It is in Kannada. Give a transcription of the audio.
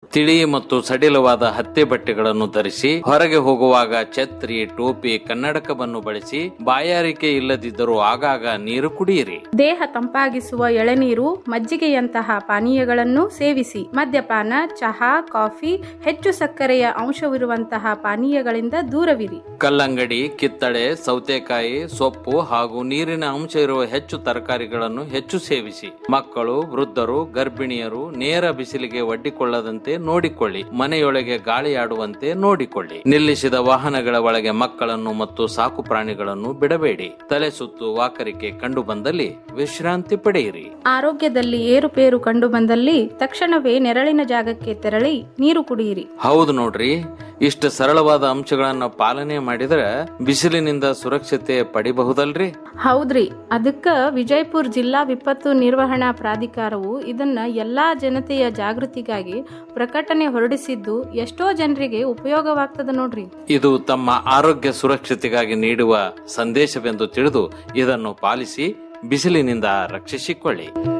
ತಿಳಿ ಮತ್ತು ಸಡಿಲವಾದ ಹತ್ತೆ ಬಟ್ಟೆಗಳನ್ನು ಧರಿಸಿ ಹೊರಗೆ ಹೋಗುವಾಗ ಛತ್ರಿ ಟೋಪಿ ಕನ್ನಡಕವನ್ನು ಬಳಸಿ ಬಾಯಾರಿಕೆ ಇಲ್ಲದಿದ್ದರೂ ಆಗಾಗ ನೀರು ಕುಡಿಯಿರಿ ದೇಹ ತಂಪಾಗಿಸುವ ಎಳೆನೀರು ಮಜ್ಜಿಗೆಯಂತಹ ಪಾನೀಯಗಳನ್ನು ಸೇವಿಸಿ ಮದ್ಯಪಾನ ಚಹಾ ಕಾಫಿ ಹೆಚ್ಚು ಸಕ್ಕರೆಯ ಅಂಶವಿರುವಂತಹ ಪಾನೀಯಗಳಿಂದ ದೂರವಿರಿ ಕಲ್ಲಂಗಡಿ ಕಿತ್ತಳೆ ಸೌತೆಕಾಯಿ ಸೊಪ್ಪು ಹಾಗೂ ನೀರಿನ ಅಂಶ ಇರುವ ಹೆಚ್ಚು ತರಕಾರಿಗಳನ್ನು ಹೆಚ್ಚು ಸೇವಿಸಿ ಮಕ್ಕಳು ವೃದ್ಧರು ಗರ್ಭಿಣಿಯರು ನೇರ ಬಿಸಿಲಿಗೆ ಒಡ್ಡಿಕೊಳ್ಳದಂತೆ ನೋಡಿಕೊಳ್ಳಿ ಮನೆಯೊಳಗೆ ಗಾಳಿಯಾಡುವಂತೆ ನೋಡಿಕೊಳ್ಳಿ ನಿಲ್ಲಿಸಿದ ವಾಹನಗಳ ಒಳಗೆ ಮಕ್ಕಳನ್ನು ಮತ್ತು ಸಾಕು ಪ್ರಾಣಿಗಳನ್ನು ಬಿಡಬೇಡಿ ತಲೆ ಸುತ್ತು ವಾಕರಿಕೆ ಕಂಡು ಬಂದಲ್ಲಿ ವಿಶ್ರಾಂತಿ ಪಡೆಯಿರಿ ಆರೋಗ್ಯದಲ್ಲಿ ಏರುಪೇರು ಕಂಡುಬಂದಲ್ಲಿ ತಕ್ಷಣವೇ ನೆರಳಿನ ಜಾಗಕ್ಕೆ ತೆರಳಿ ನೀರು ಕುಡಿಯಿರಿ ಹೌದು ನೋಡ್ರಿ ಇಷ್ಟು ಸರಳವಾದ ಅಂಶಗಳನ್ನ ಪಾಲನೆ ಮಾಡಿದ್ರೆ ಬಿಸಿಲಿನಿಂದ ಸುರಕ್ಷತೆ ಪಡಿಬಹುದಲ್ರಿ ಹೌದ್ರಿ ಅದಕ್ಕ ವಿಜಯಪುರ ಜಿಲ್ಲಾ ವಿಪತ್ತು ನಿರ್ವಹಣಾ ಪ್ರಾಧಿಕಾರವು ಇದನ್ನ ಎಲ್ಲಾ ಜನತೆಯ ಜಾಗೃತಿಗಾಗಿ ಪ್ರಕಟಣೆ ಹೊರಡಿಸಿದ್ದು ಎಷ್ಟೋ ಜನರಿಗೆ ಉಪಯೋಗವಾಗ್ತದ ನೋಡ್ರಿ ಇದು ತಮ್ಮ ಆರೋಗ್ಯ ಸುರಕ್ಷತೆಗಾಗಿ ನೀಡುವ ಸಂದೇಶವೆಂದು ತಿಳಿದು ಇದನ್ನು ಪಾಲಿಸಿ ಬಿಸಿಲಿನಿಂದ ರಕ್ಷಿಸಿಕೊಳ್ಳಿ